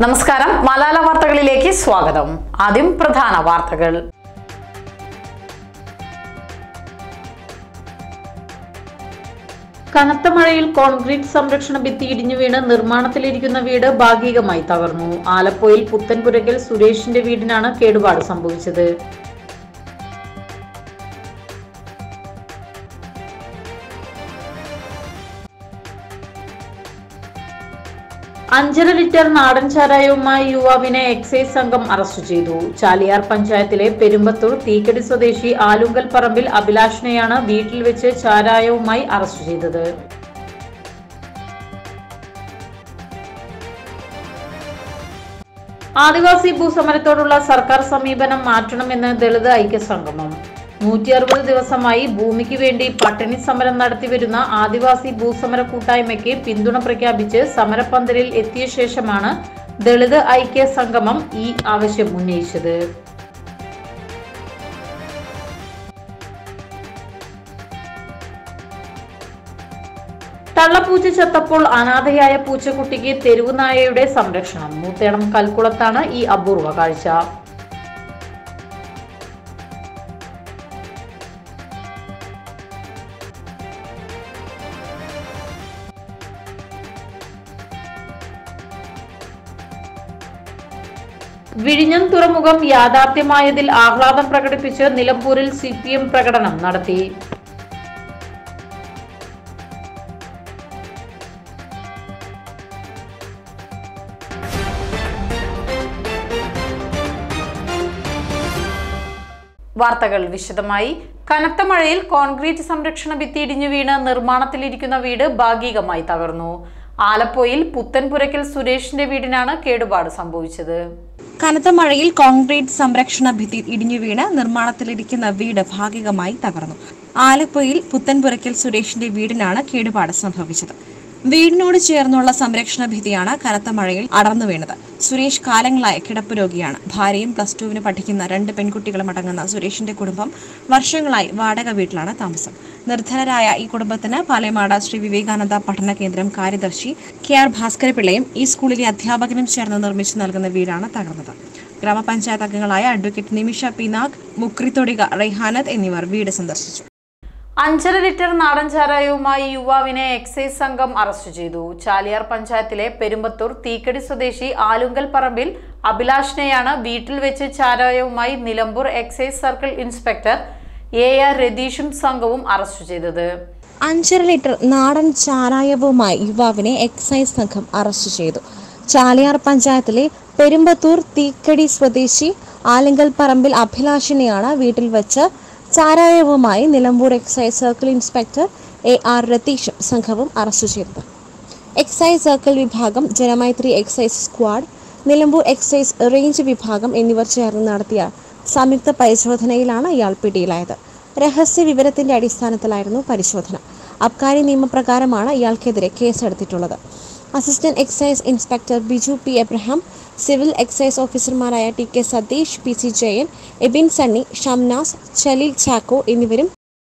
നമസ്കാരം മലാല വാർത്തകളിലേക്ക് സ്വാഗതം ആദ്യം പ്രധാന വാർത്തകൾ കനത്ത മഴയിൽ കോൺക്രീറ്റ് സംരക്ഷണ ഭിത്തി ഇടിഞ്ഞു വീണ് നിർമ്മാണത്തിലിരിക്കുന്ന വീട് ഭാഗികമായി തകർന്നു ആലപ്പുഴയിൽ പുത്തൻപുരയ്ക്കൽ സുരേഷിന്റെ വീടിനാണ് കേടുപാട് സംഭവിച്ചത് അഞ്ചര ലിറ്റർ നാടൻ ചാരായവുമായി യുവാവിനെ എക്സൈസ് സംഘം അറസ്റ്റ് ചെയ്തു ചാലിയാർ പഞ്ചായത്തിലെ പെരുമ്പത്തൂർ തീക്കടി സ്വദേശി ആലുങ്കൽ പറമ്പിൽ അഭിലാഷിനെയാണ് വീട്ടിൽ വെച്ച് ചാരായവുമായി അറസ്റ്റ് ചെയ്തത് ആദിവാസി ഭൂസമരത്തോടുള്ള സർക്കാർ സമീപനം മാറ്റണമെന്ന് ദളിത് ഐക്യസംഗമം നൂറ്റി അറുപത് ദിവസമായി ഭൂമിക്ക് വേണ്ടി പട്ടിണി സമരം നടത്തിവരുന്ന ആദിവാസി ഭൂസമര കൂട്ടായ്മയ്ക്ക് പിന്തുണ പ്രഖ്യാപിച്ച് സമരപ്പന്തലിൽ എത്തിയ ശേഷമാണ് ദളിത് ഐക്യ സംഗമം ഈ ആവശ്യം ഉന്നയിച്ചത് തള്ളപ്പൂച്ച ചത്തപ്പോൾ അനാഥയായ പൂച്ചക്കുട്ടിക്ക് തെരുവുനായയുടെ സംരക്ഷണം മൂത്തേടം കൽക്കുളത്താണ് ഈ അപൂർവ കാഴ്ച വിഴിഞ്ഞം തുറമുഖം യാഥാർത്ഥ്യമായതിൽ ആഹ്ലാദം പ്രകടിപ്പിച്ച് നിലമ്പൂരിൽ സി പ്രകടനം നടത്തി വാർത്തകൾ വിശദമായി കനത്ത മഴയിൽ കോൺക്രീറ്റ് സംരക്ഷണ ഭിത്തി ഇടിഞ്ഞു വീണ് നിർമ്മാണത്തിലിരിക്കുന്ന വീട് ഭാഗികമായി തകർന്നു ആലപ്പുഴയിൽ പുത്തൻപുരയ്ക്കൽ സുരേഷിന്റെ വീടിനാണ് കേടുപാട് സംഭവിച്ചത് കനത്ത മഴയിൽ കോൺക്രീറ്റ് സംരക്ഷണ ഭിത്തി ഇടിഞ്ഞു വീണ് നിർമ്മാണത്തിലിരിക്കുന്ന വീട് ഭാഗികമായി തകർന്നു ആലപ്പുഴയിൽ പുത്തൻപുരയ്ക്കൽ സുരേഷിന്റെ വീടിനാണ് കേടുപാട് സംഭവിച്ചത് വീടിനോട് ചേർന്നുള്ള സംരക്ഷണ ഭിത്തിയാണ് കനത്ത മഴയിൽ അടർന്നു വീണത് സുരേഷ് കാലങ്ങളായ കിടപ്പ് രോഗിയാണ് ഭാര്യയും പ്ലസ് ടുവിന് പഠിക്കുന്ന രണ്ട് പെൺകുട്ടികളും അടങ്ങുന്ന സുരേഷിന്റെ കുടുംബം വർഷങ്ങളായി വാടക വീട്ടിലാണ് താമസം നിർധനരായ ഈ കുടുംബത്തിന് പാലയമാട് ശ്രീ വിവേകാനന്ദ പഠന കേന്ദ്രം കാര്യദർശി കെ ആർ ഭാസ്കരപിള്ളയും ഈ സ്കൂളിലെ അധ്യാപകനും ചേർന്ന് നിർമ്മിച്ചു നൽകുന്ന വീടാണ് തകർന്നത് ഗ്രാമപഞ്ചായത്ത് അംഗങ്ങളായ അഡ്വക്കേറ്റ് നിമിഷ പിനാഗ് മുക്രിത്തൊടിക റൈഹാനത്ത് എന്നിവർ വീട് സന്ദർശിച്ചു അഞ്ചര ലിറ്റർ നാടൻ ചാരായവുമായി യുവാവിനെ എക്സൈസ് സംഘം അറസ്റ്റ് ചെയ്തു ചാലിയാർ പഞ്ചായത്തിലെ പെരുമ്പത്തൂർ തീക്കടി സ്വദേശി ആലുങ്കൽ പറമ്പിൽ അഭിലാഷിനെയാണ് വീട്ടിൽ വെച്ച് ചാരായവുമായി Nilambur excise circle inspector A R രതീഷും സംഘവും അറസ്റ്റ് ചെയ്തത് അഞ്ചര ലിറ്റർ നാടൻ ചാരായവുമായി യുവാവിനെ എക്സൈസ് സംഘം അറസ്റ്റ് ചെയ്തു ചാലിയാർ പഞ്ചായത്തിലെ പെരുമ്പത്തൂർ തീക്കടി സ്വദേശി ആലിങ്കൽ പറമ്പിൽ അഭിലാഷിനെയാണ് വീട്ടിൽ വെച്ച് ചാരായവുമായി Nilambur excise circle inspector A R രതീഷും സംഘവും അറസ്റ്റ് ചെയ്തത് എക്സൈസ് സർക്കിൾ വിഭാഗം Janamaithri excise squad Nilambur excise range വിഭാഗം എന്നിവർ ചേർന്ന് നടത്തിയ സംയുക്ത പരിശോധനയിലാണ് ഇയാൾ പിടിയിലായത് രഹസ്യ വിവരത്തിന്റെ അടിസ്ഥാനത്തിലായിരുന്നു പരിശോധന അബ്കാരി നിയമപ്രകാരമാണ് ഇയാൾക്കെതിരെ കേസെടുത്തിട്ടുള്ളത് assistant excise inspector Biju P Abraham civil excise ഓഫീസർമാരായ T K Satheesh P C Jayan Abin Sunny Shamnas Chaleel Chacko എന്നിവരും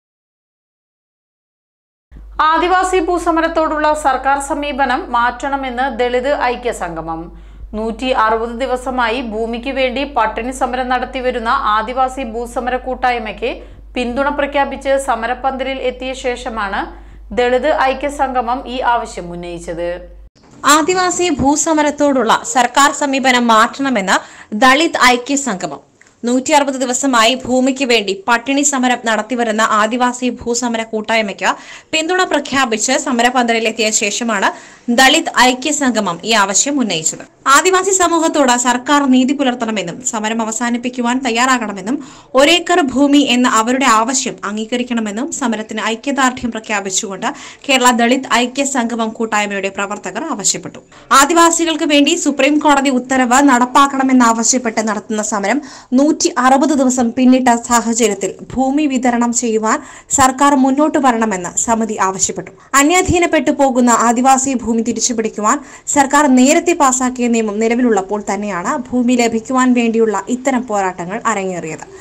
ആദിവാസി ഭൂസമരത്തോടുള്ള സർക്കാർ സമീപനം മാറ്റണമെന്ന് ദളിത് ഐക്യ സംഗമം നൂറ്റി അറുപത് ദിവസമായി ഭൂമിക്ക് വേണ്ടി പട്ടിണി സമരം നടത്തിവരുന്ന ആദിവാസി ഭൂസമര കൂട്ടായ്മയ്ക്ക് പിന്തുണ പ്രഖ്യാപിച്ച് സമരപ്പന്തലിൽ എത്തിയ ശേഷമാണ് ദളിത് ഐക്യ സംഗമം ഈ ആവശ്യം ഉന്നയിച്ചത് ആദിവാസി ഭൂസമരത്തോടുള്ള സർക്കാർ സമീപനം മാറ്റണമെന്ന് ദളിത് ഐക്യ സംഗമം നൂറ്റി അറുപത് ദിവസമായി ഭൂമിക്ക് വേണ്ടി പട്ടിണി സമരം നടത്തിവരുന്ന ആദിവാസി ഭൂസമര കൂട്ടായ്മയ്ക്ക് പിന്തുണ പ്രഖ്യാപിച്ച് സമരപന്തലിലെത്തിയ ശേഷമാണ് ദളിത് ഐക്യ സംഗമം ഈ ആവശ്യം ഉന്നയിച്ചത് ആദിവാസി സമൂഹത്തോട് സർക്കാർ നീതി പുലർത്തണമെന്നും സമരം അവസാനിപ്പിക്കുവാൻ തയ്യാറാകണമെന്നും ഒരേക്കർ ഭൂമി എന്ന അവരുടെ ആവശ്യം അംഗീകരിക്കണമെന്നും സമരത്തിന് ഐക്യദാർഢ്യം പ്രഖ്യാപിച്ചുകൊണ്ട് കേരള ദളിത് ഐക്യ സംഗമം കൂട്ടായ്മയുടെ പ്രവർത്തകർ ആവശ്യപ്പെട്ടു ആദിവാസികൾക്ക് വേണ്ടി സുപ്രീം കോടതി ഉത്തരവ് നടപ്പാക്കണമെന്നാവശ്യപ്പെട്ട് നടത്തുന്ന സമരം നൂറ്റി അറുപത് ദിവസം പിന്നിട്ട സാഹചര്യത്തിൽ ഭൂമി വിതരണം ചെയ്യുവാൻ സർക്കാർ മുന്നോട്ട് വരണമെന്ന് സമിതി ആവശ്യപ്പെട്ടു അന്യാധീനപ്പെട്ടു പോകുന്ന ആദിവാസി ഭൂമി തിരിച്ചുപിടിക്കുവാൻ സർക്കാർ നേരത്തെ പാസാക്കിയ നിയമം നിലവിലുള്ളപ്പോൾ തന്നെയാണ് ഭൂമി ലഭിക്കുവാൻ വേണ്ടിയുള്ള ഇത്തരം പോരാട്ടങ്ങൾ അരങ്ങേറിയത്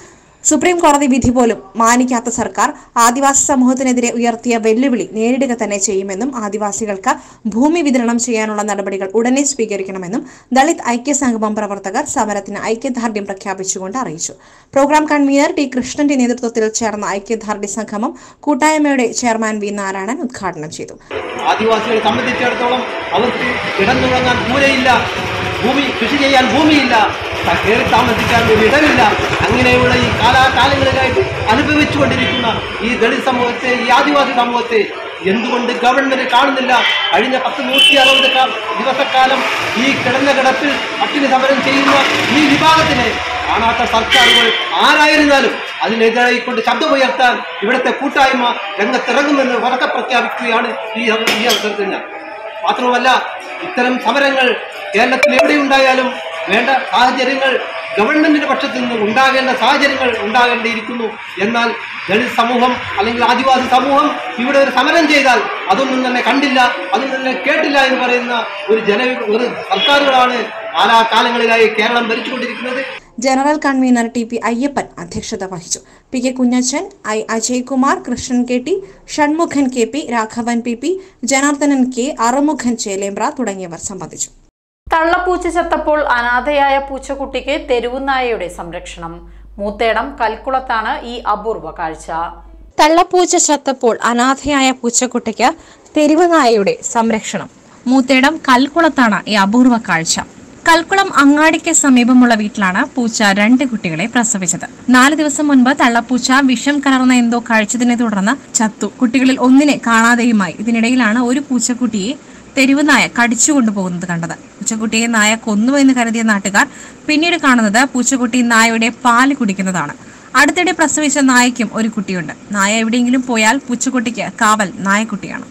സുപ്രീം കോടതി വിധി പോലും മാനിക്കാത്ത സർക്കാർ ആദിവാസി സമൂഹത്തിനെതിരെ ഉയർത്തിയ വെല്ലുവിളി നേരിടുക തന്നെ ചെയ്യുമെന്നും ആദിവാസികൾക്ക് ഭൂമി വിതരണം ചെയ്യാനുള്ള നടപടികൾ ഉടനെ സ്വീകരിക്കണമെന്നും ദളിത് ഐക്യസംഗമം പ്രവർത്തകർ സമരത്തിന് ഐക്യദാർഢ്യം പ്രഖ്യാപിച്ചുകൊണ്ട് അറിയിച്ചു പ്രോഗ്രാം കൺവീനർ ടി കൃഷ്ണന്റെ നേതൃത്വത്തിൽ ചേർന്ന ഐക്യദാർഢ്യ സംഗമം കൂട്ടായ്മയുടെ ചെയർമാൻ വി നാരായണൻ ഉദ്ഘാടനം ചെയ്തു ആദിവാസികളെ സംബന്ധിച്ചിടത്തോളം അവർക്ക് കിടന്നുറങ്ങാൻ കൂരയില്ല ഭൂമി കൃഷി ചെയ്യാൻ ഭൂമിയില്ല ത- കയറി താമസിക്കാൻ ഒരു ഇടമില്ല അങ്ങനെയുള്ള ഈ കാലാകാലങ്ങളിലായിട്ട് അനുഭവിച്ചുകൊണ്ടിരിക്കുന്ന ഈ ദളിത് സമൂഹത്തെ ഈ ആദിവാസി സമൂഹത്തെ എന്തുകൊണ്ട് ഗവൺമെന്റ് കാണുന്നില്ല കഴിഞ്ഞ പത്ത് നൂറ്റി അറുപത് കാ- ദിവസക്കാലം ഈ കിടന്ന കിടപ്പിൽ പട്ടിണി സമരം ചെയ്യുന്ന ഈ വിഭാഗത്തിനെ കാണാത്ത സർക്കാരുകൾ ആരായിരുന്നാലും അതിനെതിരായി കൊണ്ട് ശബ്ദമുയർത്താൻ ഇവിടുത്തെ കൂട്ടായ്മ രംഗത്തിറങ്ങുമെന്ന് ഉറക്കെ പ്രഖ്യാപിക്കുകയാണ് ഈ അവ- ഈ അവസരത്തിൽ ഞാൻ മാത്രമല്ല ഇത്തരം സമരങ്ങൾ കേരളത്തിൽ എവിടെയുണ്ടായാലും വേണ്ട സാഹചര്യങ്ങൾ ഗവൺമെന്റിന്റെ പക്ഷത്തു നിന്ന് ഉണ്ടാകേണ്ട സാഹചര്യങ്ങൾ ഉണ്ടാകേണ്ടിയിരിക്കുന്നു എന്നാൽ ദളിത് സമൂഹം അല്ലെങ്കിൽ ആദിവാസി സമൂഹം ഇവിടെ ഒരു സമരം ചെയ്താൽ അതൊന്നും തന്നെ കണ്ടില്ല അതൊന്നും തന്നെ കേട്ടില്ല എന്ന് പറയുന്ന ഒരു ജന ഒരു സർക്കാരുകളാണ് കാലാകാലങ്ങളിലായി കേരളം ഭരിച്ചുകൊണ്ടിരിക്കുന്നത് general convener T P Ayyappan അധ്യക്ഷത വഹിച്ചു P K Kunjachan I Ajaykumar Krishnan K T Shanmughan K P Raghavan P P Janardhanan K Arumughan Chelembra തുടങ്ങിയവർ സംബന്ധിച്ചു തള്ളപ്പൂച്ച ചത്തപ്പോൾ അനാഥയായ പൂച്ചക്കുട്ടിക്ക് തെരുവുനായയുടെ സംരക്ഷണം മൂത്തേടം കൽക്കുളത്താണ് ഈ അപൂർവ കാഴ്ച തള്ളപ്പൂച്ച ചത്തപ്പോൾ അനാഥയായ പൂച്ചക്കുട്ടിക്ക് തെരുവ് നായയുടെ സംരക്ഷണം മൂത്തേടം കൽക്കുളത്താണ് ഈ അപൂർവ കാഴ്ച കൽക്കുളം അങ്ങാടിക്ക് സമീപമുള്ള വീട്ടിലാണ് പൂച്ച രണ്ട് കുട്ടികളെ പ്രസവിച്ചത് നാല് ദിവസം മുൻപ് തള്ളപ്പൂച്ച വിഷം കലർന്ന എന്തോ കഴിച്ചതിനെ തുടർന്ന് ചത്തു കുട്ടികളിൽ ഒന്നിനെ കാണാതെയുമായി ഇതിനിടയിലാണ് ഒരു പൂച്ചക്കുട്ടിയെ തെരുവ് നായ കടിച്ചുകൊണ്ടുപോകുന്നത് കണ്ടത് പൂച്ചക്കുട്ടിയെ നായ കൊന്നു എന്ന് കരുതിയ നാട്ടുകാർ പിന്നീട് കാണുന്നത് പൂച്ചക്കുട്ടി നായയുടെ പാല് കുടിക്കുന്നതാണ് അടുത്തിടെ പ്രസവിച്ച നായയ്ക്കും ഒരു കുട്ടിയുണ്ട് നായ എവിടെയെങ്കിലും പോയാൽ പൂച്ചക്കുട്ടിക്ക് കാവൽ നായക്കുട്ടിയാണ്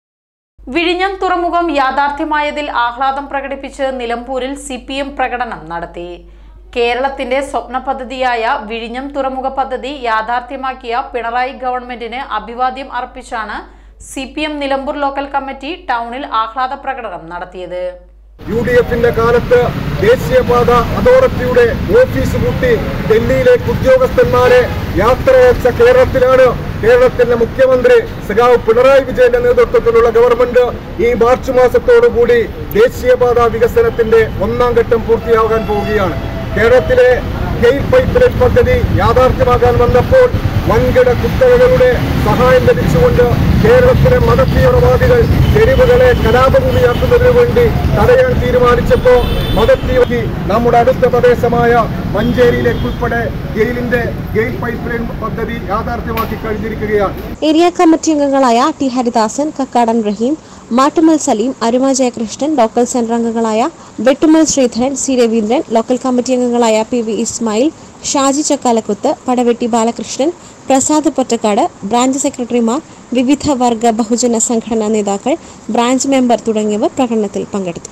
വിഴിഞ്ഞം തുറമുഖം യാഥാർത്ഥ്യമായതിൽ ആഹ്ലാദം പ്രകടിപ്പിച്ച് നിലമ്പൂരിൽ സി പി എം പ്രകടനം നടത്തി കേരളത്തിന്റെ സ്വപ്ന പദ്ധതിയായ വിഴിഞ്ഞം തുറമുഖ പദ്ധതി യാഥാർത്ഥ്യമാക്കിയ പിണറായി ഗവൺമെന്റിന് അഭിവാദ്യം അർപ്പിച്ചാണ് C P M Nilambur local committee ടൗണിൽ ആഹ്ലാദ പ്രകടനം നടത്തിയത് യു ഡി എഫിന്റെ കാലത്ത് ദേശീയപാത അതോറിറ്റിയുടെ ഓഫീസ് പൂട്ടി ഡൽഹിയിലേക്ക് ഉദ്യോഗസ്ഥന്മാരെ യാത്രയച്ച കേരളത്തിലാണ് കേരളത്തിന്റെ മുഖ്യമന്ത്രി സഖാവ് പിണറായി വിജയന്റെ നേതൃത്വത്തിലുള്ള ഗവൺമെന്റ് ഈ മാർച്ച് മാസത്തോടുകൂടി ദേശീയപാത വികസനത്തിന്റെ ഒന്നാം ഘട്ടം പൂർത്തിയാകാൻ പോവുകയാണ് കേരളത്തിലെ ഗെയിൽ പൈപ്പ് ലൈൻ പദ്ധതി യാഥാർത്ഥ്യമാകാൻ വന്നപ്പോൾ വൻകിട കുത്തകകളുടെ സഹായം ലഭിച്ചുകൊണ്ട് കേരളത്തിലെ മതതീവ്രവാദികൾ തെരുവുകളെ കലാപഭൂമിയാക്കുന്നതിനു വേണ്ടി തടയാൻ തീരുമാനിച്ചപ്പോൾ മതതീവ്രവാദി നമ്മുടെ അടുത്ത പ്രദേശമായ മഞ്ചേരിയിലേക്കുൾപ്പെടെ ഗെയിലിന്റെ ഗെയിൽ പൈപ്പ് ലൈൻ പദ്ധതി യാഥാർത്ഥ്യമാക്കി കഴിഞ്ഞിരിക്കുകയാണ് ഏരിയ കമ്മിറ്റി അംഗങ്ങളായ T Haridasan Kakkadan Raheem Mattumal Saleem Aruma Jayakrishnan local centre അംഗങ്ങളായ Vettumal Sreedharan C Raveendran local committee അംഗങ്ങളായ P V Ismail Shaji Chakkalakuth Padavetti Balakrishnan Prasad Pottakkad branch സെക്രട്ടറിമാർ വിവിധ വർഗ ബഹുജന സംഘടനാ നേതാക്കൾ ബ്രാഞ്ച് മെമ്പർ തുടങ്ങിയവർ പ്രകടനത്തിൽ പങ്കെടുത്തു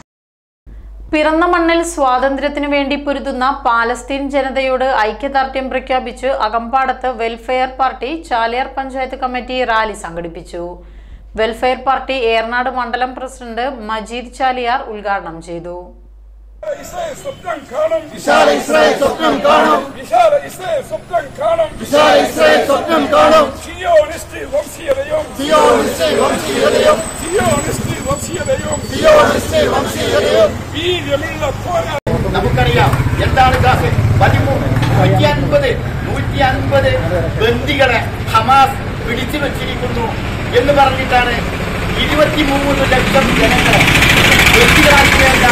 പിറന്ന മണ്ണിൽ സ്വാതന്ത്ര്യത്തിനു വേണ്ടി പൊരുതുന്ന പാലസ്തീൻ ജനതയോട് ഐക്യദാർഢ്യം പ്രഖ്യാപിച്ച് അകമ്പാടത്ത് welfare party Chaliyar panchayat committee rally സംഘടിപ്പിച്ചു വെൽഫെയർ പാർട്ടി ഏർനാട് മണ്ഡലം പ്രസിഡന്റ് മജീദ് ചാലിയാർ ഉദ്ഘാടനം ചെയ്തു ഇസ്രായേൽ സ്വപ്നം കാണും വിശാല ഇസ്രായേൽ സ്വപ്നം കാണും വിശാല ഇസ്രായേൽ സ്വപ്നം കാണും വിശാല ഇസ്രായേൽ സ്വപ്നം കാണും സിയോണിസ്റ്റ് വംശീയതയും സിയോണിസ്റ്റ് വംശീയതയും സിയോണിസ്റ്റ് വംശീയതയും സിയോണിസ്റ്റ് വംശീയതയും വീര്യമുള്ള പോരാട്ടം നമുക്കറിയാം എന്താണ് ഗാസ് പതിമൂന്ന് നൂറ്റി അൻപത് നൂറ്റി അൻപത് ബന്ദികളെ ഹമാസ് പിടിച്ചു വെച്ചിരിക്കുന്നു എന്ന് പറഞ്ഞിട്ടാണ് ഇരുപത്തിമൂന്ന് ലക്ഷം ജനങ്ങളെ ബന്ദികളാക്കി വേണ്ട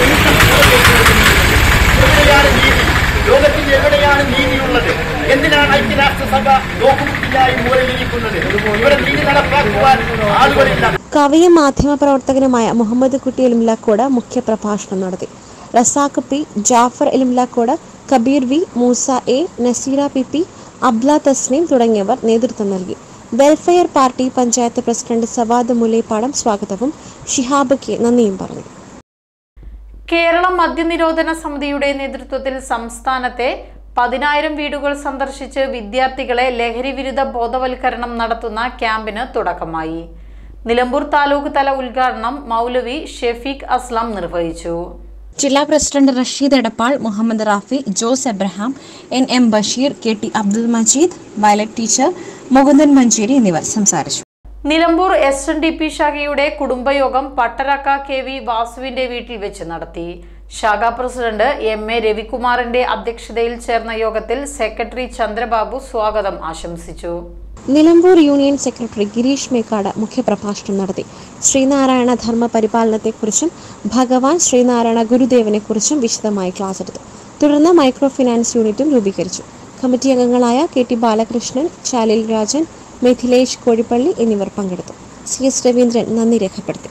എവിടെയാണ് നീതി ലോകത്തിൽ എവിടെയാണ് നീതിയുള്ളത് എന്തിനാണ് ഐക്യരാഷ്ട്രസഭ നോക്കുകുത്തിയായി മൂലയിരിക്കുന്നത് ഇവിടെ നീതി നടപ്പാക്കുവാൻ ആളുകളില്ല കവിയും മാധ്യമപ്രവർത്തകനുമായ മുഹമ്മദ് കുട്ടി എലിംലാക്കോട് മുഖ്യപ്രഭാഷണം നടത്തി Razak P Jafar Elimlakkode Kabeer V Moosa A Naseera P P Abla Tasneem തുടങ്ങിയവർ നേതൃത്വം നൽകി welfare party panchayat president Sawad Mulaipadam സ്വാഗതവും ഷിഹാബ് കെ നന്ദിയും പറഞ്ഞു കേരള മദ്യനിരോധന സമിതിയുടെ നേതൃത്വത്തിൽ സംസ്ഥാനത്തെ പതിനായിരം വീടുകൾ സന്ദർശിച്ച് വിദ്യാർത്ഥികളെ ലഹരി വിരുദ്ധ ബോധവൽക്കരണം നടത്തുന്ന ക്യാമ്പിന് തുടക്കമായി നിലമ്പൂർ താലൂക്ക് തല ഉദ്ഘാടനം മൗലവി ഷെഫീഖ് അസ്ലാം നിർവഹിച്ചു ജില്ലാ president Rasheed Edappal Muhammad Rafi Jose Abraham N M Basheer K T Abdul Majeed Violet teacher Mukundan Manjeri എന്നിവർ സംസാരിച്ചു Nilambur S N D P ശാഖയുടെ കുടുംബയോഗം പട്ടരക്ക കെ വി വാസുവിന്റെ വീട്ടിൽ വെച്ച് നടത്തി ശാഖാ പ്രസിഡന്റ് എം എ രവികുമാറിന്റെ അധ്യക്ഷതയിൽ ചേർന്ന യോഗത്തിൽ സെക്രട്ടറി ചന്ദ്രബാബു സ്വാഗതം ആശംസിച്ചു നിലമ്പൂർ യൂണിയൻ സെക്രട്ടറി ഗിരീഷ് മേക്കാട് മുഖ്യപ്രഭാഷണം നടത്തി ശ്രീനാരായണ ധർമ്മ പരിപാലനത്തെക്കുറിച്ചും ഭഗവാൻ ശ്രീനാരായണ ഗുരുദേവനെക്കുറിച്ചും വിശദമായി ക്ലാസ് എടുത്തു തുടർന്ന് മൈക്രോ ഫിനാൻസ് യൂണിറ്റും രൂപീകരിച്ചു കമ്മിറ്റി അംഗങ്ങളായ കെ ടി ബാലകൃഷ്ണൻ ചാലിൽ രാജൻ മിഥിലേഷ് കോഴിപ്പള്ളി എന്നിവർ പങ്കെടുത്തു സി എസ് രവീന്ദ്രൻ നന്ദി രേഖപ്പെടുത്തി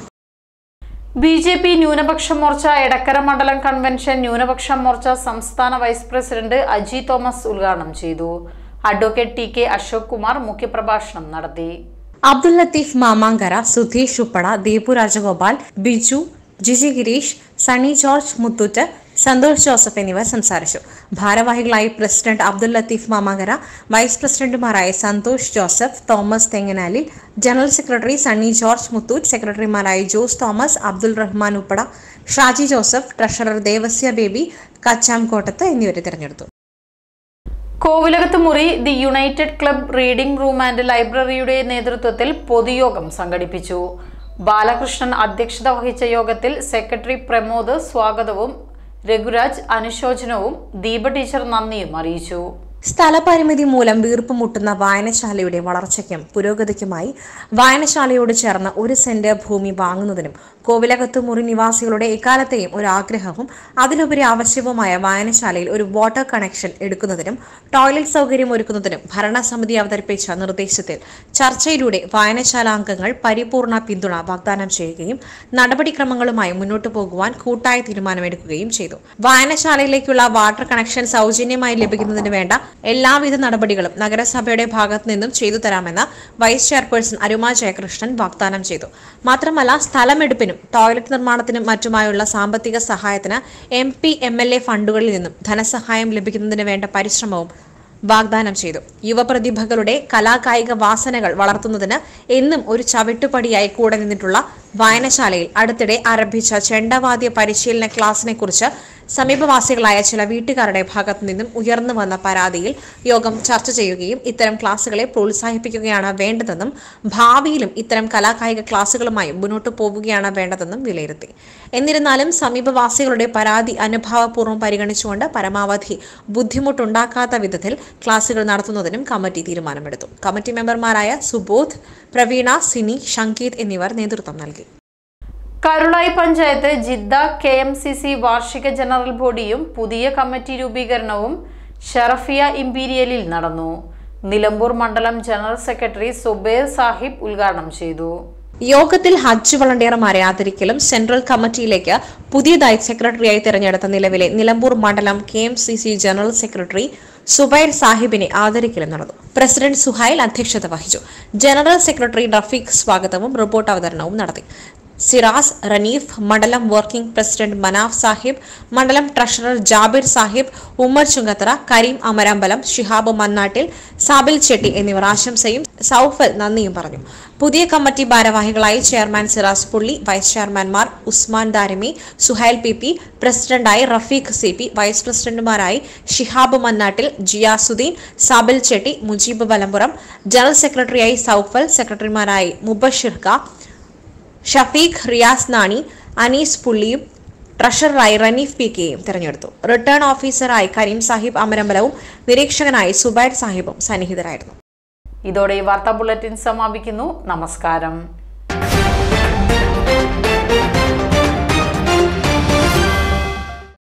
ബി ജെ പി ന്യൂനപക്ഷ മോർച്ച എടക്കര മണ്ഡലം കൺവെൻഷൻ ന്യൂനപക്ഷ മോർച്ച സംസ്ഥാന വൈസ് പ്രസിഡന്റ് അജി തോമസ് ഉദ്ഘാടനം ചെയ്തു advocate T K Ashok Kumar മുഖ്യപ്രഭാഷണം നടത്തി Abdul Latheef Mamankara Sudheesh Uppada Deepu Rajagopal Biju Jiji Gireesh Sunny George Muthoot Santhosh Joseph എന്നിവർ സംസാരിച്ചു ഭാരവാഹികളായി പ്രസിഡന്റ് അബ്ദുൽ ലത്തീഫ് മാമാങ്കര വൈസ് പ്രസിഡന്റുമാരായ Santhosh Joseph Thomas Thenganalil general secretary Sunny George Muthoot സെക്രട്ടറിമാരായ Jose Thomas Abdul Rahman Uppada Shaji Joseph treasurer Devasya Baby Kachamkottath എന്നിവരെ തിരഞ്ഞെടുത്തു കോവിലകത്ത് മുറി the united club reading room and ലൈബ്രറിയുടെ നേതൃത്വത്തിൽ പൊതുയോഗം സംഘടിപ്പിച്ചു ബാലകൃഷ്ണൻ അധ്യക്ഷത വഹിച്ച യോഗത്തിൽ സെക്രട്ടറി പ്രമോദ് സ്വാഗതവും രഘുരാജ് അനുശോചനവും ദീപ ടീച്ചർ നന്ദിയും അറിയിച്ചു സ്ഥലപരിമിതി മൂലം വീർപ്പ് മുട്ടുന്ന വായനശാലയുടെ വളർച്ചയ്ക്കും പുരോഗതിക്കുമായി വായനശാലയോട് ചേർന്ന് ഒരു സെന്റ് ഭൂമി വാങ്ങുന്നതിനും കോവിലകത്ത് മുറി നിവാസികളുടെ എക്കാലത്തെയും ഒരു ആഗ്രഹവും അതിലുപരി ആവശ്യവുമായ വായനശാലയിൽ ഒരു വാട്ടർ കണക്ഷൻ എടുക്കുന്നതിനും ടോയ്ലറ്റ് സൗകര്യം ഒരുക്കുന്നതിനും ഭരണസമിതി അവതരിപ്പിച്ച നിർദ്ദേശത്തിൽ ചർച്ചയിലൂടെ വായനശാല അംഗങ്ങൾ പരിപൂർണ പിന്തുണ വാഗ്ദാനം ചെയ്യുകയും നടപടിക്രമങ്ങളുമായി മുന്നോട്ടു പോകുവാൻ കൂട്ടായ തീരുമാനമെടുക്കുകയും ചെയ്തു വായനശാലയിലേക്കുള്ള വാട്ടർ കണക്ഷൻ സൗജന്യമായി ലഭിക്കുന്നതിന് വേണ്ട എല്ലാവിധ നടപടികളും നഗരസഭയുടെ ഭാഗത്തു നിന്നും ചെയ്തു തരാമെന്ന് വൈസ് ചെയർപേഴ്സൺ അരുമ ജയകൃഷ്ണൻ വാഗ്ദാനം ചെയ്തു മാത്രമല്ല സ്ഥലമെടുപ്പിനും ടോയ്ലറ്റ് നിർമ്മാണത്തിനും മറ്റുമായുള്ള സാമ്പത്തിക സഹായത്തിന് M P M L A ഫണ്ടുകളിൽ നിന്നും ധനസഹായം ലഭിക്കുന്നതിന് വേണ്ട പരിശ്രമവും വാഗ്ദാനം ചെയ്തു യുവപ്രതിഭകളുടെ കലാകായിക വാസനകൾ വളർത്തുന്നതിന് എന്നും ഒരു ചവിട്ടുപടിയായി കൂടെ നിന്നിട്ടുള്ള വായനശാലയിൽ അടുത്തിടെ ആരംഭിച്ച ചെണ്ടവാദ്യ പരിശീലന ക്ലാസിനെ കുറിച്ച് സമീപവാസികളായ ചില വീട്ടുകാരുടെ ഭാഗത്തു നിന്നും ഉയർന്നു വന്ന പരാതിയിൽ യോഗം ചർച്ച ചെയ്യുകയും ഇത്തരം ക്ലാസുകളെ പ്രോത്സാഹിപ്പിക്കുകയാണ് വേണ്ടതെന്നും ഭാവിയിലും ഇത്തരം കലാകായിക ക്ലാസുകളുമായി മുന്നോട്ടു പോവുകയാണ് വേണ്ടതെന്നും വിലയിരുത്തി എന്നിരുന്നാലും സമീപവാസികളുടെ പരാതി അനുഭാവപൂർവ്വം പരിഗണിച്ചുകൊണ്ട് പരമാവധി ബുദ്ധിമുട്ടുണ്ടാക്കാത്ത വിധത്തിൽ ക്ലാസുകൾ നടത്തുന്നതിനും കമ്മിറ്റി തീരുമാനമെടുത്തു കമ്മിറ്റി മെമ്പർമാരായ സുബോധ് പ്രവീണ സിനി ഷങ്കീത് എന്നിവർ നേതൃത്വം നൽകി Karulai panchayat Jeddah K M C C വാർഷിക ജനറൽ ബോഡിയും പുതിയ കമ്മിറ്റി രൂപീകരണവും ഷറഫിയ ഇമ്പീരിയലിൽ നടന്നു നിലമ്പൂർ മണ്ഡലം ജനറൽ സെക്രട്ടറി സുബേർ സാഹിബ് ഉദ്ഘാടനം ചെയ്തു യോഗത്തിൽ ഹജ്ജ് വളണ്ടിയർമാരെ ആദരിക്കലും സെൻട്രൽ കമ്മിറ്റിയിലേക്ക് പുതിയതായി സെക്രട്ടറിയായി തിരഞ്ഞെടുത്ത നിലവിലെ നിലമ്പൂർ മണ്ഡലം K M C C general secretary Zubair സാഹിബിനെ ആദരിക്കലും നടന്നു പ്രസിഡന്റ് സുഹൈൽ അധ്യക്ഷത വഹിച്ചു ജനറൽ സെക്രട്ടറി റഫീഖ് സ്വാഗതവും റിപ്പോർട്ട് അവതരണവും നടത്തി സിറാസ് റനീഫ് മണ്ഡലം വർക്കിംഗ് പ്രസിഡന്റ് മനാഫ് സാഹിബ് മണ്ഡലം ട്രഷറർ ജാബിർ സാഹിബ് ഉമ്മർ ചുങ്കത്തറ കരീം അമരമ്പലം ഷിഹാബ് മന്നാട്ടിൽ സാബിൽ ചെട്ടി എന്നിവർ ആശംസയും സൌഫൽ നന്ദിയും പറഞ്ഞു പുതിയ കമ്മിറ്റി ഭാരവാഹികളായി ചെയർമാൻ സിറാസ് പുള്ളി വൈസ് ചെയർമാൻമാർ ഉസ്മാൻ ദാരിമി സുഹൈൽ പി പി പ്രസിഡന്റായി റഫീഖ് സി പി വൈസ് പ്രസിഡന്റുമാരായി ഷിഹാബ് മന്നാട്ടിൽ ജിയാസുദ്ദീൻ സാബിൽ ചെട്ടി മുജീബ് വലമ്പുറം ജനറൽ സെക്രട്ടറിയായി സൌഫൽ സെക്രട്ടറിമാരായി മുബഷിർ ഖാ ഷഫീഖ് റിയാസ് നാണി അനീസ് പുള്ളിയും ട്രഷററായി റനീഫ് പി കെയും തിരഞ്ഞെടുത്തു റിട്ടേൺ ഓഫീസറായി കരീം സാഹിബ് അമരമ്പലവും നിരീക്ഷകനായി സുബൈർ സാഹിബും സന്നിഹിതരായിരുന്നു ഇതോടെ ഈ വാർത്താ ബുള്ളറ്റിൻ സമാപിക്കുന്നു നമസ്കാരം